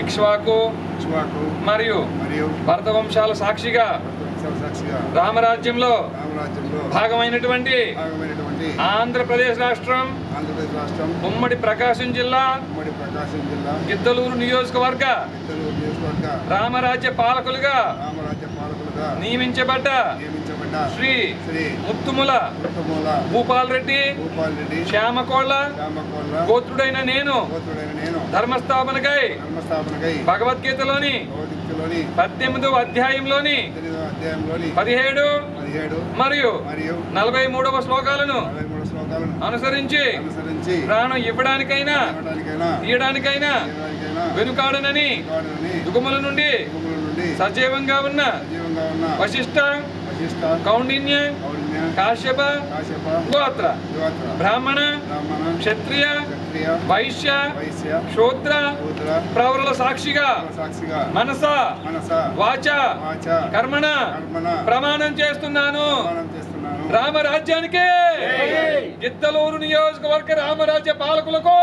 ఇక్ష్వాకు ఇక్ష్వాకు మరియు మరియు భరత వంశాల సాక్షిగా భక్తవత్సల సాక్షిగా రామరాజ్యంలో రామరాజ్యంలో భాగమైనటువంటి భాగమైనటువంటి ఆంధ్రప్రదేశ్ రాష్ట్రం ఆంధ్రప్రదేశ్ రాష్ట్రం ఉమ్మడి ప్రకాశం జిల్లా ఉమ్మడి ప్రకాశం జిల్లా గిద్దలూరు నియోజకవర్గ ఇద్దరు నియోజకవర్గ రామరాజ్య పాలకులుగా రామరాజ్య పాలకులుగా నియమించబడ్డ నియమించబడ్డ శ్రీ శ్రీ ముత్తుముల కుటుంబముల భూపాల్ రెడ్డి భూపాల్ రెడ్డి శ్యామకోళ్ళ రామకోళ్ళ గోత్రుడైన నేను గోత్రుడైన నేను ధర్మస్థాపనకై ధర్మస్థాపనకై భగవద్గీతలోని భగవద్గీతలోని పద్దెనిమిదవ అధ్యాయంలోని ఎనిమిదవ అధ్యాయంలోని పదిహేడు పదిహేడు మరియు మరియు నలభై మూడవ శ్లోకాలను నలభై మూడు శ్లోకాలను అనుసరించి అనుసరించి ప్రాణం ఇవ్వడానికైనా ఇవ్వడానికైనా తీయడానికైనా చేయడానికైనా వెనుకాడనని కాడని యుగముల నుండి యుగముల నుండి సజీవంగా ఉన్న సజీవంగా ఉన్న వశిష్ట వశిష్ట కౌండిన్య కౌండిన్య కాశ్యప కాశ్యప గోత్ర యువత్ర బ్రాహ్మణ బ్రాహ్మణ క్షత్రియ క్షత్రియ వైశ్య వైశ్య శూద్ర శూద్ర ప్రవరుల సాక్షిగా సాక్షిగా మనస మనస వాచ వాచ కర్మణ కర్మణ ప్రమాణం చేస్తున్నాను ప్రమాణం చేస్తున్నాను రామరాజ్యానికి గిద్దలూరు నియోజకవర్గ రామరాజ్య పాలకులకు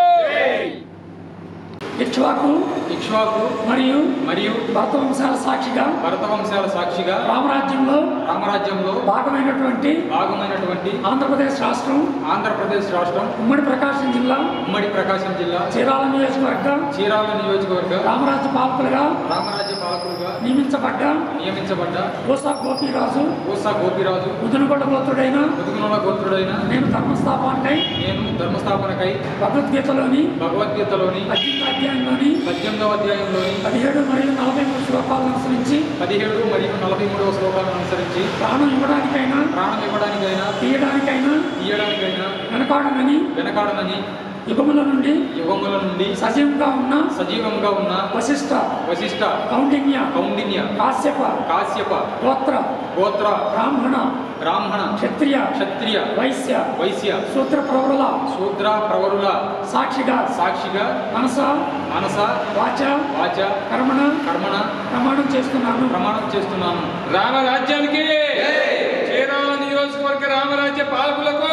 ఇక్ష్వాకు ఇక్ష్వాకు మరియు మరియు భరత వంశాల సాక్షిగా భరత వంశాల సాక్షిగా రామరాజ్యంలో రామరాజ్యంలో భాగమైనటువంటి భాగమైనటువంటి ఆంధ్రప్రదేశ్ రాష్ట్రం ఆంధ్రప్రదేశ్ రాష్ట్రం ఉమ్మడి ప్రకాశం జిల్లా ఉమ్మడి ప్రకాశం జిల్లా చీరాల నియోజకవర్గ చీరాల నియోజకవర్గ రామరాజ్య పాలకులుగా రామరాజ్య పాలకులుగా నియమించబడ్డ నియమించబడ్డ ఓసా గోపీరాజు ఊసా గోపిరాజు ముదునుగొండ గోత్రుడైన ముదుగునుల గోత్రుడైన నేను ధర్మస్థాపనకై నేను ధర్మస్థాపనకై భగవద్గీతలోని భగవద్గీతలోని పద్దెనిమిది అధ్యాయంలోని పద్దెనిమిదవ అధ్యాయంలోని పదిహేడు మరియు నలభై మూడు శ్లోకాలను అనుసరించి పదిహేడు మరియు నలభై మూడవ శ్లోకాలను అనుసరించి ప్రాణం ఇవ్వడానికైనా ప్రాణం ఇవ్వడానికైనా తీయడానికైనా తీయడానికైనా వెనకాడనని వెనకాడనని యుగముల నుండి యుగముల నుండి సజీవంగా ఉన్న సజీవంగా ఉన్న వశిష్ట వశిష్ట కౌండిన్య కౌండిన్య కాశ్యప కాశ్యప గోత్ర గోత్ర బ్రాహ్మణ బ్రాహ్మణ క్షత్రియ క్షత్రియ వైశ్య వైశ్య సూత్ర ప్రవరుల శూద్ర ప్రవరుల సాక్షిగా సాక్షిగా మనస మనస వాచ వాచ కర్మణ కర్మణ ప్రమాణం చేస్తున్నాను ప్రమాణం చేస్తున్నాను రామరాజ్యానికి చీరాల నియోజకవర్గ రామరాజ్య పాలకులకు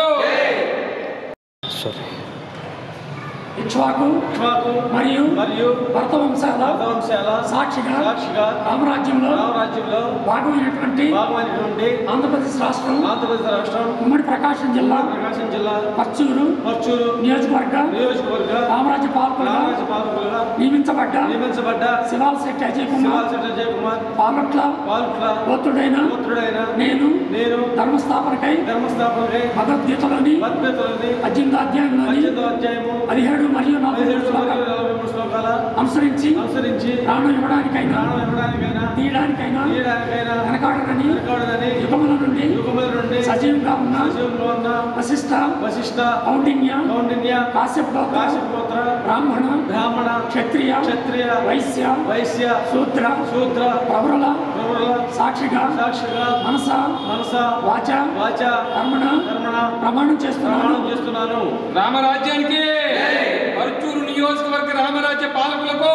ఇక్ష్వాకు ఇక్ష్వాకు మరియు మరియు భరత వంశాల వంశాల సాక్షిగా సాక్షిగా రామరాజ్యంలో రామరాజ్యంలో భాగమైనటువంటి భాగమైనటువంటి ఆంధ్రప్రదేశ్ రాష్ట్రం ఆంధ్రప్రదేశ్ రాష్ట్రం ఉమ్మడి ప్రకాశం జిల్లా ప్రకాశం జిల్లా పర్చూరు పర్చూరు నియోజకవర్గ నియోజకవర్గ రామరాజ్య పాలకులుగా రామరాజ్య పాలకులుగా నియమించబడ్డ నియమించబడ్డ శివాల శెట్టి అజయ్ కుమార్ శివాల అజయ్ కుమార్ పాలట్ల పాల్కుల గోత్రుడైన పుత్రుడైన నేను నేను ధర్మస్థాపనకై ధర్మస్థాపనకై భగవద్గీతలోని భద్రతలోని పద్దెనిమిది అధ్యాయంలోని పద్దెనిమిదో అధ్యాయము పదిహేడు మరియు నలభై పదిహేడు మూడు మరియు శ్లోకాలు నలభై మూడు శ్లోకాల అనుసరించి అనుసరించి ప్రాణం ఇవ్వడానికైనా ప్రాణం ఇవ్వడానికైనా తీయడానికైనా తీయడానికైనా వెనకాడనని వెనకాడనని యుగముల నుండి యుగముల నుండి సజీవంగా ఉన్న సజీవంలో ఉన్న వశిష్ట వశిష్ట కౌండిన్య కౌండిన్య కాశ్యప గోత్ర, కాశ్యప గోత్ర బ్రాహ్మణ బ్రాహ్మణ క్షత్రియ క్షత్రియ వైశ్య వైశ్య శూద్ర శూద్ర ప్రవరుల ప్రవరుల సాక్షిగా సాక్షిగా మనస మనస వాచ వాచ కర్మణ కర్మణ ప్రమాణం చేస్తున్నాను ప్రమాణం చేస్తున్నాను రామరాజ్యానికి పరుచూరు నియోజకవర్గ రామరాజ్య పాలకులకు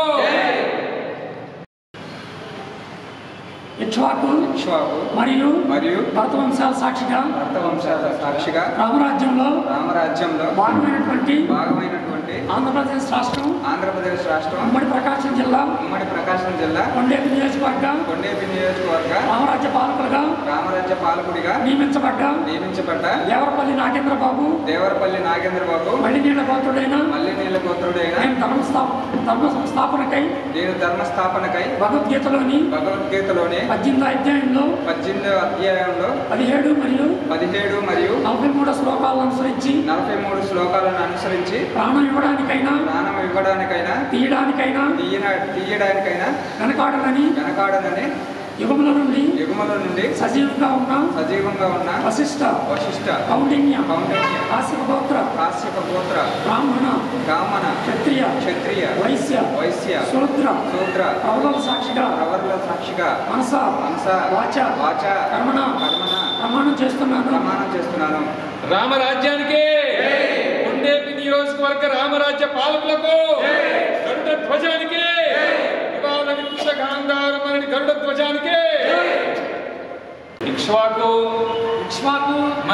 ఇక్ష్వాకు ఇక్ష్వాకు మరియు మరియు భరత వంశాల సాక్షిగా భర్త వంశాల సాక్షిగా రామరాజ్యంలో రామరాజ్యంలో భాగమైనటువంటి భాగమైనటువంటి ఆంధ్రప్రదేశ్ రాష్ట్రం ఆంధ్రప్రదేశ్ రాష్ట్రం ఉమ్మడి ప్రకాశం జిల్లా ఉమ్మడి ప్రకాశం జిల్లా కొండేపి నియోజకవర్గ కొండేపి నియోజకవర్గ రామరాజ్య పాలకులుగా రామరాజ్య పాలకుడిగా నియమించబడ్డ నియమించబడ్డ దేవరపల్లి నాగేంద్ర బాబు దేవరపల్లి నాగేంద్ర బాబు మళ్ళీనీళ్ళ గోత్రుడైన మల్లినీళ్ళ గోత్రుడైన నేను ధర్మ స్థాప ధర్మ సంస్థాపనకై నేను ధర్మస్థాపనకై భగవద్గీతలోని భగవద్గీతలోని పద్దెనిమిది అధ్యాయంలో పద్దెనిమిదవ అధ్యాయంలో పదిహేడు మరియు పదిహేడు మరియు నలభై మూడు శ్లోకాలను అనుసరించి నలభై మూడు శ్లోకాలను అనుసరించి ప్రాణం ఇవ్వడానికైనా ప్రాణం ఇవ్వడానికైనా తీయడానికైనా తీయన తీయడానికైనా వెనకాడనని వెనకాడనని యుగముల నుండి యుగముల నుండి సజీవంగా ఉన్న సజీవంగా ఉన్న వశిష్ట వశిష్ట కౌండిన్య కౌండిన్య కాశ్యప గోత్ర కాశ్యప గోత్ర బ్రాహ్మణ బ్రాహ్మణ క్షత్రియ క్షత్రియ వైశ్య వైశ్య శూద్ర శూద్ర ప్రవల సాక్షిగా ప్రవర్ల సాక్షిగా మనస మనస వాచ వాచ కర్మణ కర్మణ ప్రమాణం చేస్తున్నాను ప్రమాణం చేస్తున్నాను రామరాజ్యానికి కొండేపి నియోజకవర్గ రామరాజ్య పాలకులకు గరుడ ధ్వజానికి ఇవాళ విద్యుత గాంధారమని గరుడ ధ్వజానికి ఇక్ష్వాకు ఇక్ష్వాకు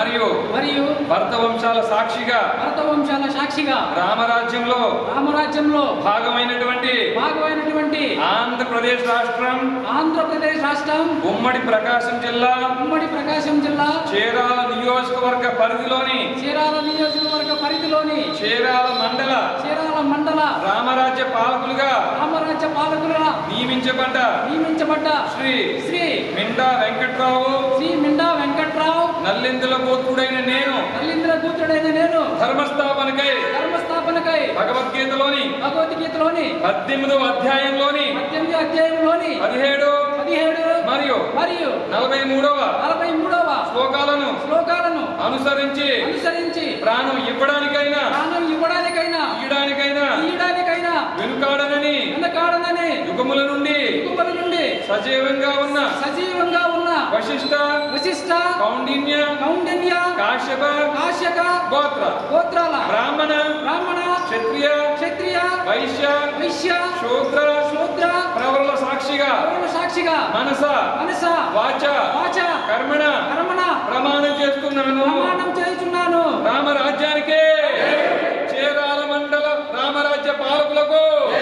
మరియు మరియు భరత వంశాల సాక్షిగా భరత వంశాల సాక్షిగా రామరాజ్యంలో రామరాజ్యంలో భాగమైనటువంటి భాగమైనటువంటి ఆంధ్రప్రదేశ్ రాష్ట్రం ఆంధ్రప్రదేశ్ రాష్ట్రం ఉమ్మడి ప్రకాశం జిల్లా ఉమ్మడి ప్రకాశం జిల్లా చీరాల నియోజకవర్గ పరిధిలోని చీరాల నియోజకవర్గ పరిధిలోని చీరాల మండల చీరాల మండల రామరాజ్య పాలకులుగా రామరాజ్య పాలకులుగా నియమించబడ్డ నియమించబడ్డ శ్రీ శ్రీ మిండా వెంకట్రావు శ్రీ మిండా వెంకట్రావు నల్లెందుల గోత్రుడైన నేను తల్లింద్ర కూతుడైన నేను ధర్మస్థాపనకై ధర్మస్థాపనకై భగవద్గీతలోని భగవద్గీతలోని పద్దెనిమిదవ అధ్యాయంలోని పద్దెనిమిది అధ్యాయంలోని పదిహేడు పదిహేడు మరియు మరియు నలభై మూడవ నలభై మూడవ శ్లోకాలను శ్లోకాలను అనుసరించి అనుసరించి ప్రాణం ఇవ్వడానికైనా ప్రాణం ఇవ్వడానికైనా తీయడానికైనా తీయడానికైనా వెనుకాడనని వెనకాడనని యుగముల నుండి యుగముల నుండి సజీవంగా ఉన్న సజీవంగా ఉన్న వశిష్ట వశిష్ట కౌండిన్య కౌండన్య కాశ్యప కాశ్యక గోత్ర గోత్రాల బ్రాహ్మణ బ్రాహ్మణ క్షత్రియ క్షత్రియ వైశ్య వైశ్య శూద్ర శూద్ర ప్రవరుల సాక్షిగా పౌరుల సాక్షిగా మనస మనస వాచ వాచ కర్మణ కర్మణ ప్రమాణం చేస్తున్నాను ప్రమాణం చేస్తున్నాను రామరాజ్యానికి చీరాల మండల రామరాజ్య పాలకులకు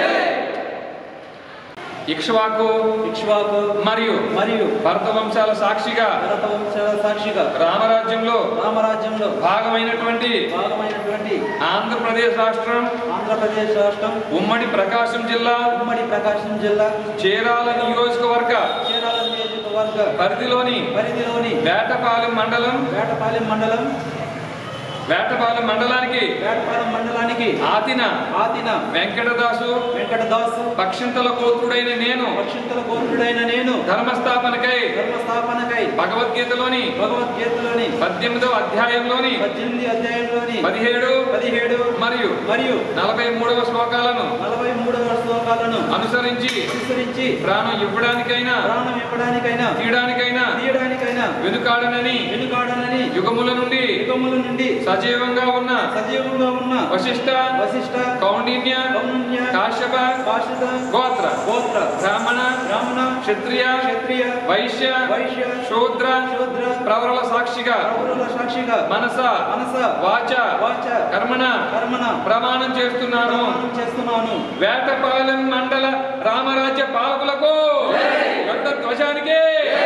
ఇక్ష్వాకు ఇక్ష్వాకు మరియు మరియు భరత వంశాల సాక్షిగా భరత వంశాల సాక్షిగా రామరాజ్యంలో రామరాజ్యంలో భాగమైనటువంటి భాగమైనటువంటి ఆంధ్రప్రదేశ్ రాష్ట్రం ఆంధ్రప్రదేశ్ రాష్ట్రం ఉమ్మడి ప్రకాశం జిల్లా ఉమ్మడి ప్రకాశం జిల్లా చీరాల నియోజకవర్గ చీరాల నియోజకవర్గ పరిధిలోని పరిధిలోని వేటపాలెం మండలం వేటపాలెం మండలం వేటపాలెం మండలానికి వేటపాలెం మండలానికి ఆతిన ఆదిన వెంకటదాసు వెంకటదాసు పక్షింతల కోత్రుడైన నేను పక్షింతల గోత్రుడైన నేను ధర్మస్థాపనకై ధర్మస్థాపనకై భగవద్గీతలోని భగవద్గీతలోని పద్దెనిమిదవ అధ్యాయంలోని పద్దెనిమిది అధ్యాయంలోని పదిహేడు పదిహేడు మరియు మరియు నలభై మూడవ శ్లోకాలను నలభై మూడవ శ్లోకాలను అనుసరించి అనుసరించి ప్రాణం ఇవ్వడానికైనా ప్రాణం ఇవ్వడానికైనా తీయడానికైనా తీయడానికైనా వెనుకాడనని వెనుకాడనని యుగముల నుండి యుగముల నుండి సజీవంగా ఉన్న సజీవంగా ఉన్న వశిష్ట వశిష్ట కౌండిన్య కౌండిన్య కాశ్యప కాశిత గోత్ర గోత్ర బ్రాహ్మణ బ్రాహ్మణ క్షత్రియ క్షత్రియ వైశ్య వైశ్య శూద్ర శూద్ర ప్రవరుల సాక్షిగా పౌరుల సాక్షిగా మనస మనస వాచ వాచ కర్మణ కర్మణ ప్రమాణం చేస్తున్నాను ప్రమాణం చేస్తున్నాను వేటపాలెం మండల రామరాజ్య పాలకులకు గరుడ ధ్వజానికి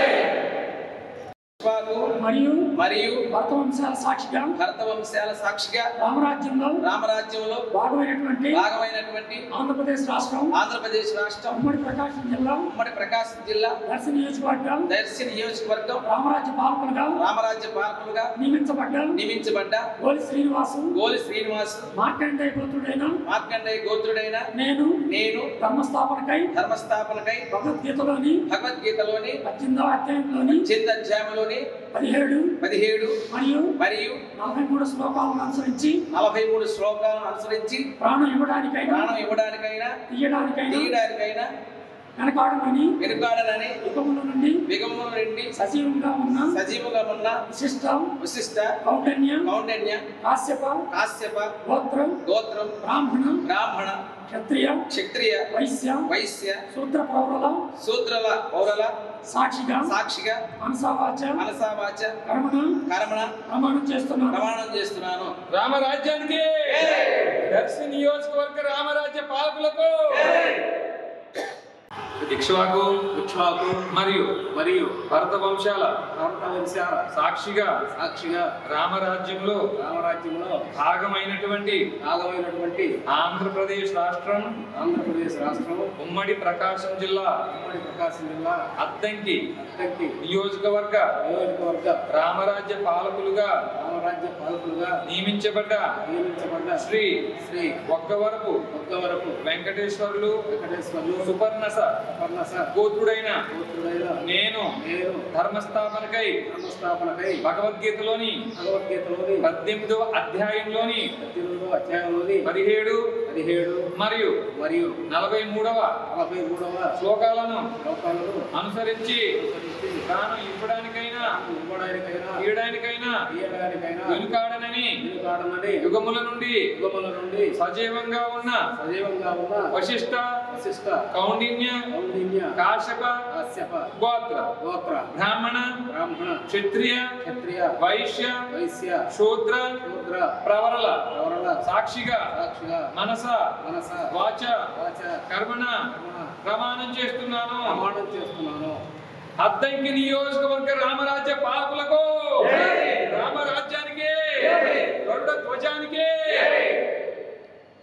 మరియు మరియు భరత వంశాల సాక్షిగా భరత వంశాల సాక్షిగా రామరాజ్యంలో రామరాజ్యంలో భాగమైనటువంటి భాగమైనటువంటి ఆంధ్రప్రదేశ్ రాష్ట్రం ఆంధ్రప్రదేశ్ రాష్ట్రం ఉమ్మడి ప్రకాశం జిల్లా ఉమ్మడి ప్రకాశం జిల్లా దర్శన నియోజకవర్గం దర్శి నియోజకవర్గం రామరాజ్య పాలకులుగా రామరాజ్య పాలకులుగా నియమించబడ్డ నియమించబడ్డ గోలి శ్రీనివాసు గోలి శ్రీనివాస్ మార్కండేయ గోత్రుడైన మార్కండేయ గోత్రుడైన నేను నేను ధర్మస్థాపనకై ధర్మస్థాపనకై భగవద్గీతలోని భగవద్గీతలోని పద్దెనిమిదవ అధ్యాయంలోని చిన్న అధ్యాయంలోని పదిహేడు పదిహేడు మరియు మరియు నలభై మూడు శ్లోకాలను అనుసరించి నలభై మూడు శ్లోకాలను అనుసరించి ప్రాణం ఇవ్వడానికైనా ప్రాణం ఇవ్వడానికైనా తీయడానికైనా తీయడానికైనా వెనకాడమని వెనుకాడనని యుగముల నుండి విగమం నుండి సజీవంగా ఉన్న సజీవుగా ఉన్న విశిష్ట విశిష్ట కౌండన్య కౌండన్య కాశ్యప కాశ్యప గోత్రం గోత్రం బ్రాహ్మణ బ్రాహ్మణ క్షత్రియ క్షత్రియ వైశ్య వైశ్య శూద్ర పౌరుల శూద్రల పౌరల సాక్షిగా సాక్షిగా మనసావాచ మనసావాచ కర్మణ కర్మణ ప్రమాణం చేస్తున్నాను ప్రమాణం చేస్తున్నాను రామరాజ్యానికి దర్శి నియోజకవర్గ రామరాజ్య పాలకులకు ఇక్ష్వాకు ఇక్ష్వాకు మరియు మరియు భరత వంశాల భారత వంశాల సాక్షిగా సాక్షిగా రామరాజ్యంలో రామరాజ్యంలో భాగమైనటువంటి భాగమైనటువంటి ఆంధ్రప్రదేశ్ రాష్ట్రం ఆంధ్రప్రదేశ్ రాష్ట్రం ఉమ్మడి ప్రకాశం జిల్లా ఉమ్మడి ప్రకాశం జిల్లా అద్దంకి అద్దెకి నియోజకవర్గ నియోజకవర్గ రామరాజ్య పాలకులుగా రామరాజ్య పాలకులుగా నియమించబడ్డ నియమించబడ్డ శ్రీ శ్రీ ఒక్కవరపు ఒక్కవరపు వెంకటేశ్వర్లు వెంకటేశ్వర్లు సుపర్ణస పర్ణస గోత్రుడైన గోత్రుడైన నేను నేను ధర్మస్థాపనకై ధర్మస్థాపనకై భగవద్గీతలోని భగవద్గీతలోని పద్దెనిమిదవ అధ్యాయంలోని పద్దెనిమిదవ అధ్యాయంలోని పదిహేడు పదిహేడు మరియు మరియు నలభై మూడవ నలభై మూడవ శ్లోకాలను శ్లోకాలను అనుసరించి అనుసరించి ప్రాణం ఇవ్వడానికైనా ఇవ్వడానికైనా తీయడానికైనా తీయడానికైనా వెనుకాడనని వెనుకాడమని యుగముల నుండి యుగముల నుండి సజీవంగా ఉన్న సజీవంగా ఉన్న వశిష్ట వశిష్ట కౌండిన్య కౌండిన్య కాశ్యప కాశ్యప గోత్ర గోత్ర బ్రాహ్మణ బ్రాహ్మణ క్షత్రియ క్షత్రియ వైశ్య వైశ్య శూద్ర శూద్ర ప్రవరల గౌరవ సాక్షిగా సాక్షిగా మనస మనస వాచ వాచ కర్మణ కర్మణ ప్రమాణం చేస్తున్నాను ప్రమాణం చేస్తున్నాను అద్దంకి నియోజకవర్గ రామరాజ్య పాలకులకు రామరాజ్యానికి రెండో ధ్వజానికి